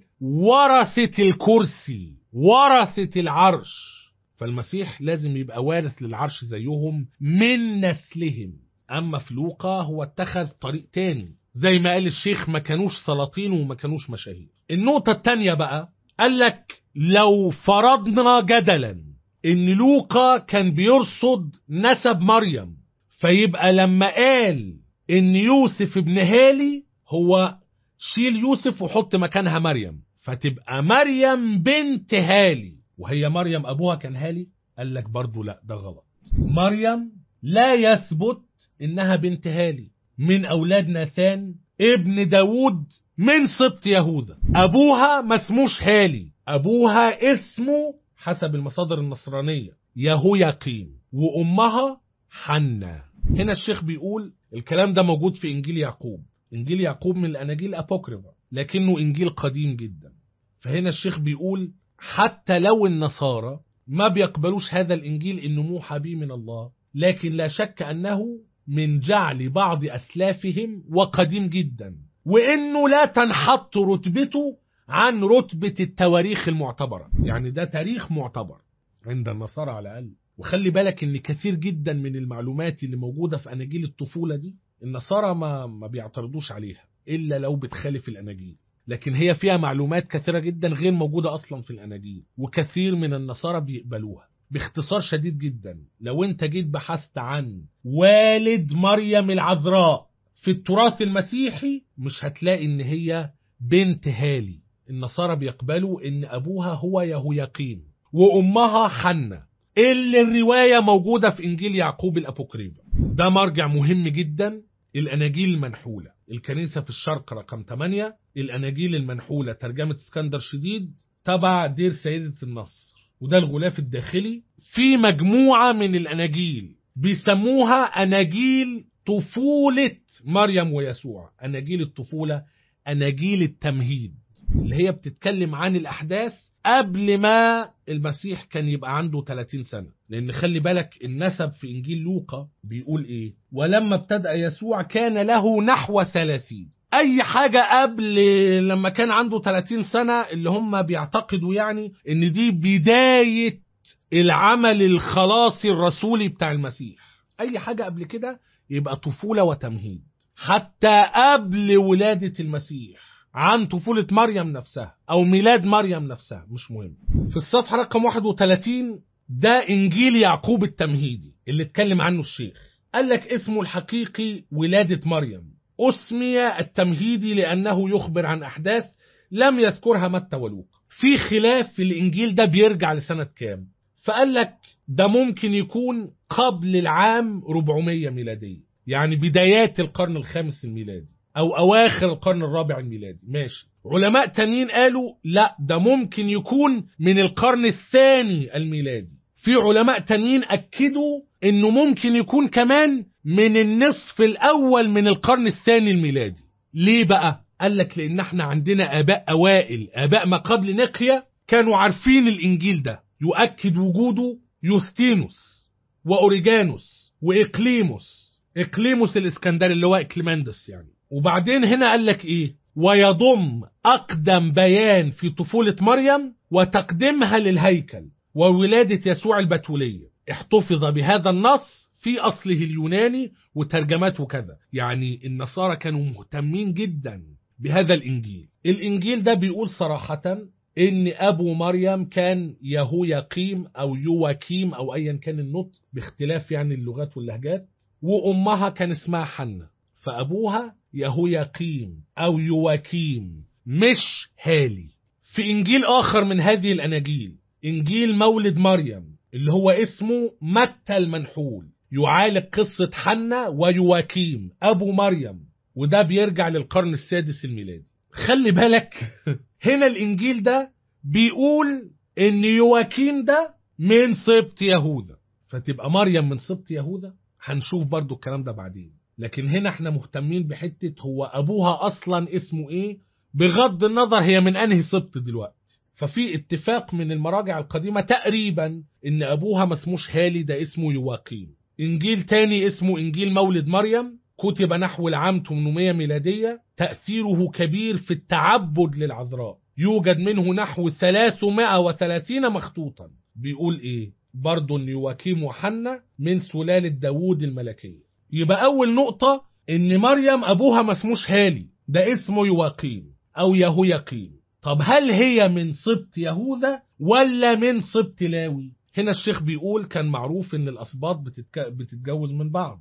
ورثة الكرسي ورثة العرش فالمسيح لازم يبقى وارث للعرش زيهم من نسلهم اما في لوقا هو اتخذ طريق تاني زي ما قال الشيخ ما كانوش سلاطين وما كانوش مشاهير النقطة التانية بقى قال لك لو فرضنا جدلا ان لوقا كان بيرصد نسب مريم فيبقى لما قال ان يوسف ابن هالي هو شيل يوسف وحط مكانها مريم فتبقى مريم بنت هالي وهي مريم ابوها كان هالي قال لك برضو لا ده غلط مريم لا يثبت انها بنت هالي من اولاد ناثان ابن داود من سبط يهوذا ابوها ما اسموش هالي ابوها اسمه حسب المصادر النصرانية يهوياقيم وامها حنا هنا الشيخ بيقول الكلام ده موجود في انجيل يعقوب انجيل يعقوب من الاناجيل ابوكريفا لكنه انجيل قديم جدا فهنا الشيخ بيقول حتى لو النصارى ما بيقبلوش هذا الانجيل انه موحى به من الله لكن لا شك انه من جعل بعض اسلافهم وقديم جدا وانه لا تنحط رتبته عن رتبة التواريخ المعتبرة يعني ده تاريخ معتبر عند النصارى على الأقل وخلي بالك ان كثير جدا من المعلومات اللي موجودة في أناجيل الطفولة دي النصارى ما, ما بيعترضوش عليها إلا لو بتخالف الأناجيل لكن هي فيها معلومات كثيرة جدا غير موجودة أصلا في الأناجيل وكثير من النصارى بيقبلوها باختصار شديد جدا لو انت جيت بحثت عن والد مريم العذراء في التراث المسيحي مش هتلاقي ان هي بنت هالي النصارى بيقبلوا ان ابوها هو يهوياقيم وامها حنة اللي الرواية موجودة في انجيل يعقوب الابوكريفا ده مرجع مهم جدا الاناجيل المنحولة الكنيسة في الشرق رقم 8 الاناجيل المنحولة ترجمة اسكندر شديد تبع دير سيدة النصر وده الغلاف الداخلي في مجموعة من الاناجيل بيسموها اناجيل طفولة مريم ويسوع اناجيل الطفولة اناجيل التمهيد اللي هي بتتكلم عن الأحداث قبل ما المسيح كان يبقى عنده 30 سنة لأن خلي بالك النسب في إنجيل لوقا بيقول إيه ولما ابتدأ يسوع كان له نحو 30 أي حاجة قبل لما كان عنده 30 سنة اللي هم بيعتقدوا يعني إن دي بداية العمل الخلاصي الرسولي بتاع المسيح أي حاجة قبل كده يبقى طفولة وتمهيد حتى قبل ولادة المسيح عن طفولة مريم نفسها أو ميلاد مريم نفسها مش مهم في الصفحة رقم 31 ده إنجيل يعقوب التمهيدي اللي اتكلم عنه الشيخ قال لك اسمه الحقيقي ولادة مريم أسمي التمهيدي لأنه يخبر عن أحداث لم يذكرها متى ولوقا في خلاف في الإنجيل ده بيرجع لسنة كام فقال لك ده ممكن يكون قبل العام 400 ميلادية يعني بدايات القرن الخامس الميلادي او اواخر القرن الرابع الميلادي ماشي علماء تانيين قالوا لا ده ممكن يكون من القرن الثاني الميلادي في علماء تانيين اكدوا انه ممكن يكون كمان من النصف الاول من القرن الثاني الميلادي ليه بقى قال لك لان احنا عندنا اباء اوائل اباء ما قبل نقيا كانوا عارفين الانجيل ده يؤكد وجوده يوستينوس وأوريجانوس وإقليموس إقليموس الإسكندري اللي هو إكليماندس يعني وبعدين هنا قال لك إيه ويضم أقدم بيان في طفولة مريم وتقديمها للهيكل وولادة يسوع البتولية احتفظ بهذا النص في أصله اليوناني وترجمته كذا يعني النصارى كانوا مهتمين جدا بهذا الإنجيل الإنجيل ده بيقول صراحة إن أبو مريم كان يهوياقيم أو يواكيم أو أيا كان النطق باختلاف يعني اللغات واللهجات وأمها كان اسمها حنة فأبوها يهوياقيم أو يواكيم مش هالي في إنجيل آخر من هذه الأناجيل إنجيل مولد مريم اللي هو اسمه متى المنحول يعالج قصة حنة ويواكيم أبو مريم وده بيرجع للقرن السادس الميلادي خلي بالك هنا الإنجيل ده بيقول إن يواكيم ده من سبط يهوذا فتبقى مريم من سبط يهوذا هنشوف برضو الكلام ده بعدين لكن هنا احنا مهتمين بحتة هو أبوها أصلا اسمه إيه بغض النظر هي من أنهي سبط دلوقتي ففي اتفاق من المراجع القديمة تقريبا ان ابوها ما اسموش هالي ده اسمه يواقيم انجيل تاني اسمه انجيل مولد مريم كتب نحو العام 800 ميلادية تأثيره كبير في التعبد للعذراء يوجد منه نحو 330 مخطوطا بيقول ايه برضو ان يواكيم وحنة من سلالة داوود الملكية يبقى اول نقطة ان مريم ابوها ما اسموش هالي ده اسمه يواقيم او يهوياقيم طب هل هي من سبط يهوذا ولا من سبط لاوي هنا الشيخ بيقول كان معروف ان الاسباط بتتك... بتتجوز من بعض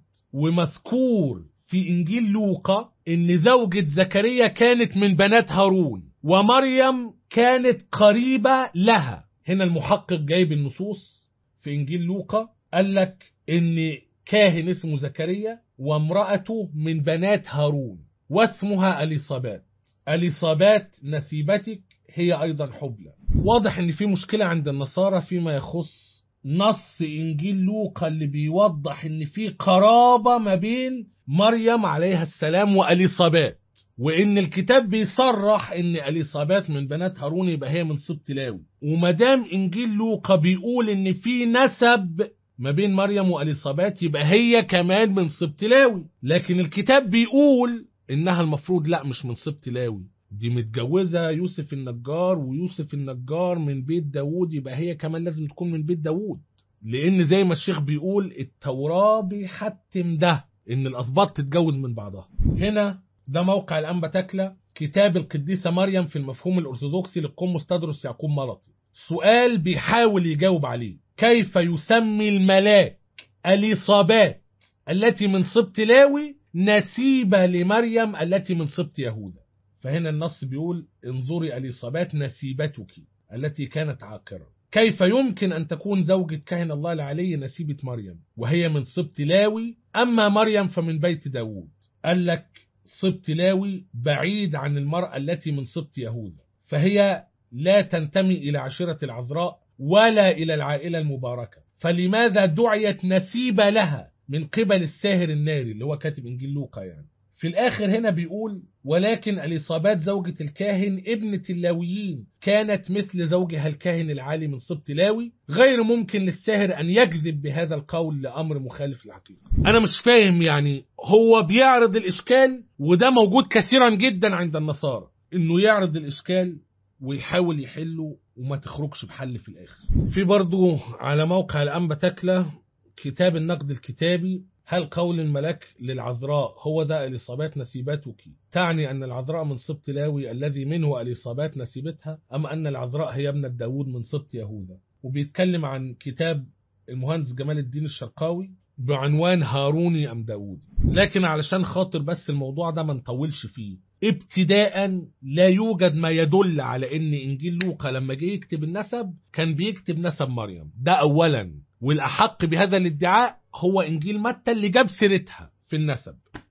ومذكور في انجيل لوقا ان زوجة زكريا كانت من بنات هارون ومريم كانت قريبة لها هنا المحقق جايب النصوص في انجيل لوقا قال لك ان كاهن اسمه زكريا وامرأته من بنات هارون واسمها اليصابات اليصابات نسيبتك هي ايضا حبلى واضح ان في مشكلة عند النصارى فيما يخص نص انجيل لوقا اللي بيوضح ان في قرابة ما بين مريم عليها السلام واليصابات وان الكتاب بيصرح ان اليصابات من بنات هارون يبقى هي من سبط لاوي ومدام انجيل لوقا بيقول ان في نسب ما بين مريم واليصابات يبقى هي كمان من سبط لاوي لكن الكتاب بيقول انها المفروض لا مش من سبط لاوي دي متجوزة يوسف النجار ويوسف النجار من بيت داوود يبقى هي كمان لازم تكون من بيت داوود لان زي ما الشيخ بيقول التوراة بيحتم ده ان الاسباط تتجوز من بعضها هنا ده موقع الانبا تكلة كتاب القديسة مريم في المفهوم الارثوذكسي للقمص تدرس يعقوب ملطي سؤال بيحاول يجاوب عليه كيف يسمي الملاك اليصابات التي من سبط لاوي نسيبة لمريم التي من سبط يهوذا فهنا النص بيقول انظري اليصابات نسيبتك التي كانت عاقرة كيف يمكن أن تكون زوجة كاهن الله العلي نسيبة مريم وهي من سبط لاوي أما مريم فمن بيت داوود قال لك سبط لاوي بعيد عن المرأة التي من سبط يهوذا فهي لا تنتمي إلى عشيرة العذراء ولا إلى العائلة المباركة فلماذا دعيت نسيبة لها من قبل الساهر الناري اللي هو كاتب إنجيل لوقا يعني في الآخر هنا بيقول ولكن اليصابات زوجة الكاهن ابنة اللاويين كانت مثل زوجها الكاهن العالي من سبط لاوي غير ممكن للساهر أن يكذب بهذا القول لأمر مخالف للحقيقة أنا مش فاهم يعني هو بيعرض الإشكال وده موجود كثيرا جدا عند النصارى إنه يعرض الإشكال ويحاول يحله وما تخرجش بحل في الآخر في برضو على موقع الأنبا تكلة كتاب النقد الكتابي هل قول الملاك للعذراء هو ده اليصابات نسيبتك تعني أن العذراء من سبط لاوي الذي منه اليصابات نسيبتها أم أن العذراء هي ابنة داود من سبط يهوذا وبيتكلم عن كتاب المهندس جمال الدين الشرقاوي بعنوان هاروني أم داود لكن علشان خاطر بس الموضوع ده ما نطولش فيه ابتداء لا يوجد ما يدل على ان انجيل لوقا لما جه يكتب النسب كان بيكتب نسب مريم ده اولا والاحق بهذا الادعاء هو انجيل متى اللي جاب سيرتها في النسب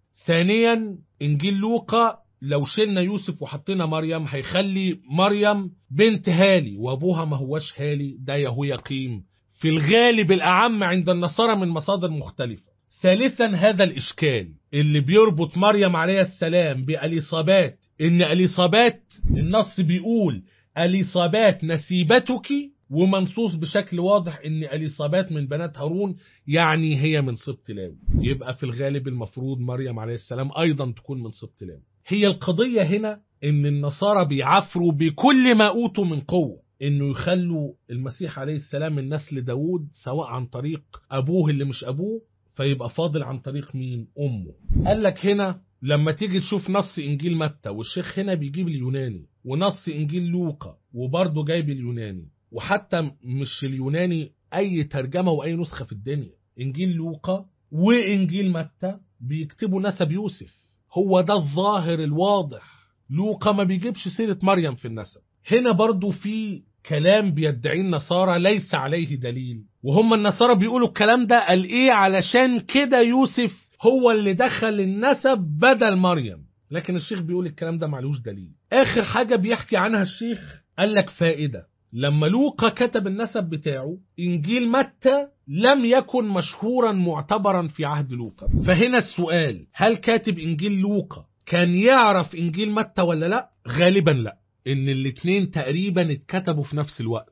ثانيا انجيل لوقا لو شلنا يوسف وحطينا مريم هيخلي مريم بنت هالي وابوها ما هوش هالي ده يهوياقيم في الغالب الاعم عند النصارى من مصادر مختلفه ثالثا هذا الإشكال اللي بيربط مريم عليه السلام بأليصابات إن أليصابات النص بيقول أليصابات نسيبتك ومنصوص بشكل واضح ان اليصابات من بنات هارون يعني هي من سبط لاوي يبقى في الغالب المفروض مريم عليه السلام ايضا تكون من سبط لاوي هي القضية هنا ان النصارى بيعفروا بكل ما اوتوا من قوة انه يخلوا المسيح عليه السلام من نسل داود سواء عن طريق ابوه اللي مش ابوه فيبقى فاضل عن طريق مين امه قال لك هنا لما تيجي تشوف نص انجيل متى والشيخ هنا بيجيب اليوناني ونص انجيل لوقا وبرضه جايب اليوناني وحتى مش اليوناني اي ترجمه واي نسخه في الدنيا انجيل لوقا وانجيل متى بيكتبوا نسب يوسف هو ده الظاهر الواضح لوقا ما بيجيبش سيره مريم في النسب هنا برضه في كلام بيدعيه النصارى ليس عليه دليل وهم النصارى بيقولوا الكلام ده قال ايه علشان كده يوسف هو اللي دخل النسب بدل مريم لكن الشيخ بيقول الكلام ده معلوش دليل اخر حاجة بيحكي عنها الشيخ قال لك فائدة لما لوقا كتب النسب بتاعه انجيل متى لم يكن مشهورا معتبرا في عهد لوقا فهنا السؤال هل كاتب انجيل لوقا كان يعرف انجيل متى ولا لا غالبا لا ان الاتنين تقريبا اتكتبوا في نفس الوقت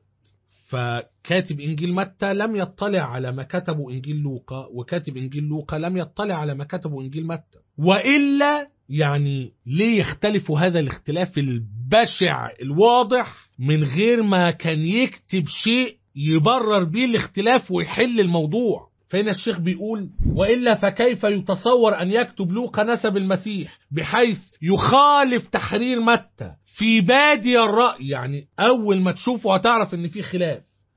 فكاتب انجيل متى لم يطلع على ما كتبه انجيل لوقا وكاتب انجيل لوقا لم يطلع على ما كتبه انجيل متى والا يعني ليه يختلفوا هذا الاختلاف البشع الواضح من غير ما كان يكتب شيء يبرر بيه الاختلاف ويحل الموضوع فهنا الشيخ بيقول وإلا فكيف يتصور أن يكتب لوقا نسب المسيح بحيث يخالف تحرير متى في بادي الرأي يعني أول ما تشوفه هتعرف أن في خلاف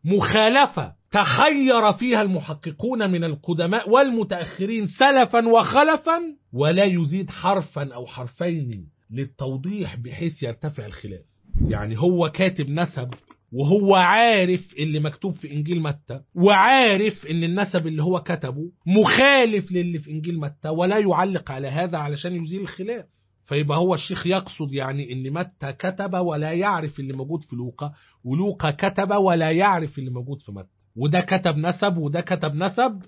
مخالفة تحير فيها المحققون من القدماء والمتأخرين سلفا وخلفا ولا يزيد حرفا أو حرفين للتوضيح بحيث يرتفع الخلاف يعني هو كاتب نسب وهو عارف اللي مكتوب في انجيل متى وعارف ان النسب اللي هو كتبه مخالف للي في انجيل متى ولا يعلق على هذا علشان يزيل الخلاف فيبقى هو الشيخ يقصد يعني ان متى كتب ولا يعرف اللي موجود في لوقا ولوقا كتب ولا يعرف اللي موجود في متى وده كتب نسب وده كتب نسب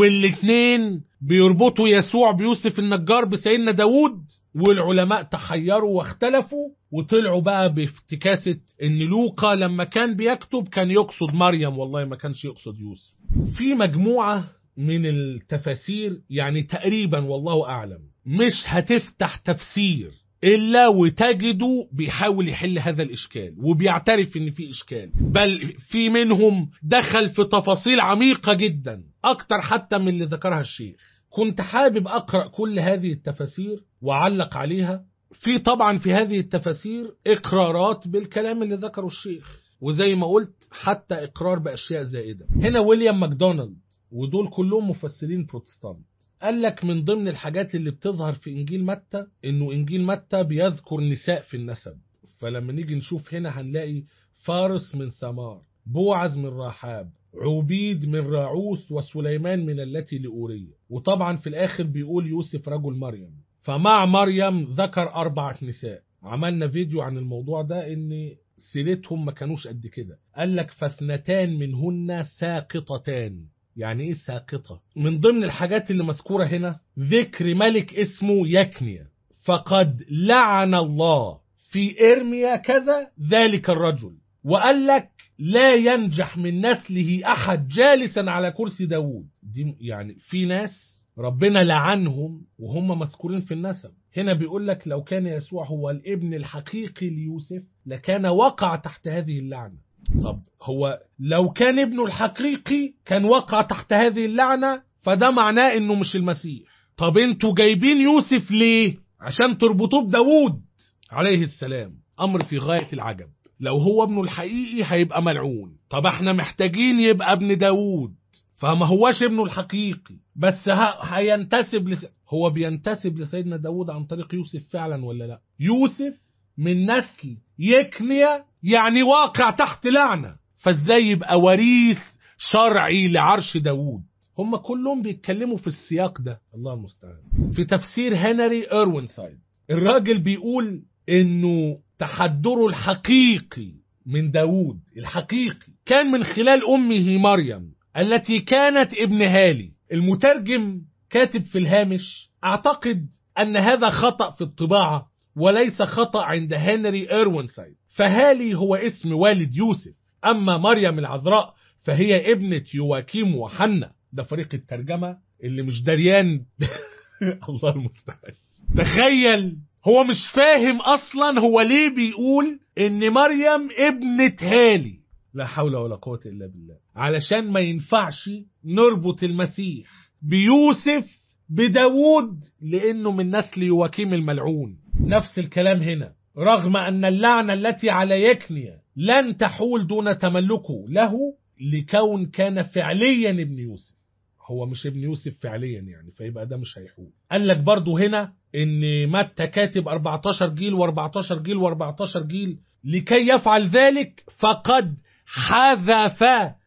والاتنين بيربطوا يسوع بيوسف النجار بسيدنا داود والعلماء تحيروا واختلفوا وطلعوا بقى بافتكاسة ان لوقا لما كان بيكتب كان يقصد مريم والله ما كانش يقصد يوسف في مجموعة من التفاسير يعني تقريبا والله أعلم مش هتفتح تفسير إلا وتجده بيحاول يحل هذا الإشكال وبيعترف إن في إشكال بل في منهم دخل في تفاصيل عميقة جدا أكتر حتى من اللي ذكرها الشيخ كنت حابب أقرأ كل هذه التفاسير وأعلق عليها في طبعا في هذه التفاسير إقرارات بالكلام اللي ذكره الشيخ وزي ما قلت حتى إقرار بأشياء زائدة هنا ويليام ماكدونالد ودول كلهم مفسرين بروتستانت قال لك من ضمن الحاجات اللي بتظهر في انجيل متى انه انجيل متى بيذكر نساء في النسب فلما نيجي نشوف هنا هنلاقي فارس من ثمار بوعز من رحاب عبيد من راعوث وسليمان من التي لأورية وطبعا في الآخر بيقول يوسف رجل مريم فمع مريم ذكر أربعة نساء عملنا فيديو عن الموضوع ده ان سيرتهم ما كانوش قد كده قال لك فاثنتان منهن ساقطتان يعني ايه ساقطة من ضمن الحاجات اللي مذكورة هنا ذكر ملك اسمه يكنيا فقد لعن الله في إرميا كذا ذلك الرجل وقال لك لا ينجح من نسله أحد جالسا على كرسي داود دي يعني في ناس ربنا لعنهم وهم مذكورين في النسب هنا بيقول لك لو كان يسوع هو الابن الحقيقي ليوسف لكان وقع تحت هذه اللعنة طب هو لو كان ابنه الحقيقي كان وقع تحت هذه اللعنة فده معناه انه مش المسيح طب انتوا جايبين يوسف ليه عشان تربطوه بداود عليه السلام امر في غاية العجب لو هو ابنه الحقيقي هيبقى ملعون طب احنا محتاجين يبقى ابن داود فما هواش ابنه الحقيقي بس هينتسب لس... هو بينتسب لسيدنا داود عن طريق يوسف فعلا ولا لا يوسف من نسل يكنيا يعني واقع تحت لعنة فازاي يبقى وريث شرعي لعرش داود هم كلهم بيتكلموا في السياق ده الله المستعان في تفسير هنري ايروينسايد الراجل بيقول انه تحدره الحقيقي من داود الحقيقي كان من خلال امه مريم التي كانت ابن هالي المترجم كاتب في الهامش اعتقد ان هذا خطأ في الطباعة وليس خطأ عند هنري ايروينسايد فهالي هو اسم والد يوسف أما مريم العذراء فهي ابنة يواكيم وحنا ده فريق الترجمة اللي مش دريان الله المستعان تخيل هو مش فاهم أصلا هو ليه بيقول إن مريم ابنة هالي لا حول ولا قوة إلا بالله علشان ما ينفعش نربط المسيح بيوسف بداود لأنه من نسل يواكيم الملعون نفس الكلام هنا رغم أن اللعنة التي على يكنيا لن تحول دون تملكه له لكون كان فعليا ابن يوسف هو مش ابن يوسف فعليا يعني فيبقى ده مش هيحول قال لك برضو هنا ان متى كاتب 14 جيل و14 جيل و14 جيل لكي يفعل ذلك فقد حذف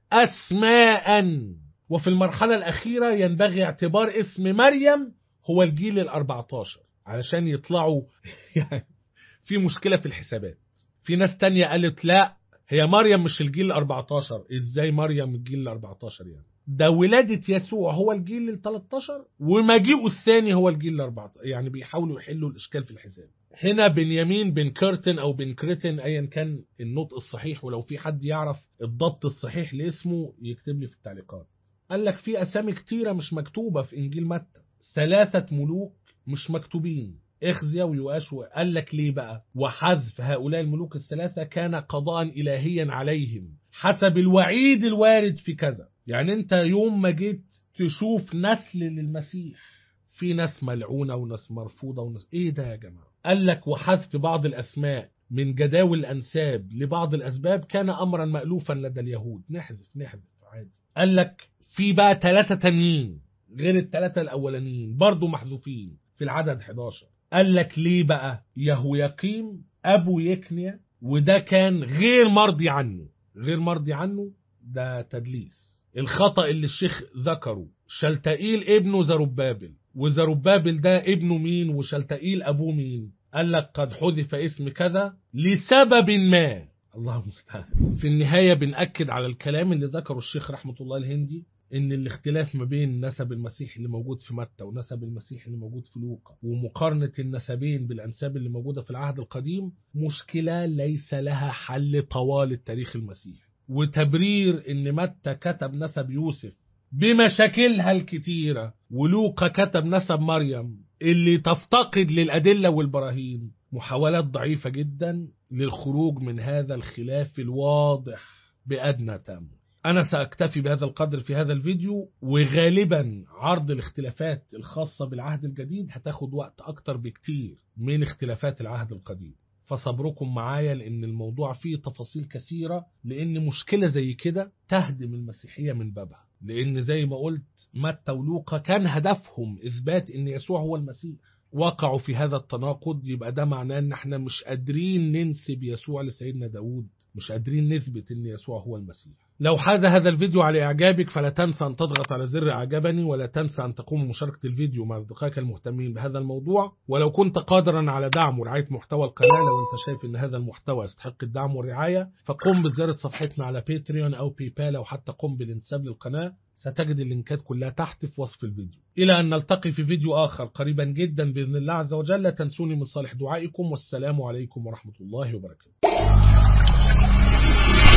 اسماء وفي المرحلة الأخيرة ينبغي اعتبار اسم مريم هو الجيل ال 14 علشان يطلعوا يعني في مشكلة في الحسابات في ناس تانية قالت لا هي مريم مش الجيل ال 14 ازاي مريم الجيل ال 14 يعني ده ولادة يسوع هو الجيل ال 13 ومجيئه الثاني هو الجيل ال 14 يعني بيحاولوا يحلوا الإشكال في الحساب هنا بنيامين بن كيرتن أو بن كريتن أيا كان النطق الصحيح ولو في حد يعرف الضبط الصحيح لاسمه يكتب لي في التعليقات قال لك في أسامي كتيرة مش مكتوبة في إنجيل متى ثلاثة ملوك مش مكتوبين اخزيا ويواش قال لك ليه بقى وحذف هؤلاء الملوك الثلاثة كان قضاء إلهيا عليهم حسب الوعيد الوارد في كذا يعني انت يوم ما جيت تشوف نسل للمسيح في ناس ملعونة وناس مرفوضة وناس ايه ده يا جماعة قال لك وحذف بعض الأسماء من جداول الأنساب لبعض الأسباب كان أمرا مألوفا لدى اليهود نحذف نحذف عادي قال لك في بقى ثلاثة تانيين غير الثلاثة الأولانيين برضو محذوفين في العدد 11 قال لك ليه بقى يهوياقيم أبو يكنيا وده كان غير مرضي عنه غير مرضي عنه ده تدليس الخطأ اللي الشيخ ذكره شلتائيل ابنه زربابل وزربابل ده ابنه مين وشلتائيل أبوه مين قال لك قد حذف اسم كذا لسبب ما الله المستعان في النهاية بنأكد على الكلام اللي ذكره الشيخ رحمة الله الهندي ان الاختلاف ما بين نسب المسيح اللي موجود في متى ونسب المسيح اللي موجود في لوقا ومقارنة النسبين بالأنساب اللي موجودة في العهد القديم مشكلة ليس لها حل طوال التاريخ المسيحي وتبرير ان متى كتب نسب يوسف بمشاكلها الكتيرة ولوقا كتب نسب مريم اللي تفتقد للأدلة والبراهين محاولات ضعيفة جدا للخروج من هذا الخلاف الواضح بأدنى تأمل أنا سأكتفي بهذا القدر في هذا الفيديو وغالبا عرض الاختلافات الخاصة بالعهد الجديد هتاخد وقت أكتر بكتير من اختلافات العهد القديم فصبركم معايا لأن الموضوع فيه تفاصيل كثيرة لأن مشكلة زي كده تهدم المسيحية من بابها لأن زي ما قلت متى ولوقا كان هدفهم إثبات أن يسوع هو المسيح وقعوا في هذا التناقض يبقى ده معناه ان احنا مش قادرين ننسب يسوع لسيدنا داود مش قادرين نثبت ان يسوع هو المسيح لو حاز هذا الفيديو على إعجابك فلا تنسى أن تضغط على زر إعجبني ولا تنسى أن تقوم بمشاركة الفيديو مع أصدقائك المهتمين بهذا الموضوع ولو كنت قادرا على دعم ورعاية محتوى القناة لو أنت شايف أن هذا المحتوى يستحق الدعم والرعاية فقم بزيارة صفحتنا على باتريون أو باي بال أو حتى قم بالانساب للقناة ستجد اللينكات كلها تحت في وصف الفيديو إلى أن نلتقي في فيديو آخر قريبا جدا بإذن الله عز وجل لا تنسوني من صالح دعائكم والسلام عليكم ورحمة الله وبركاته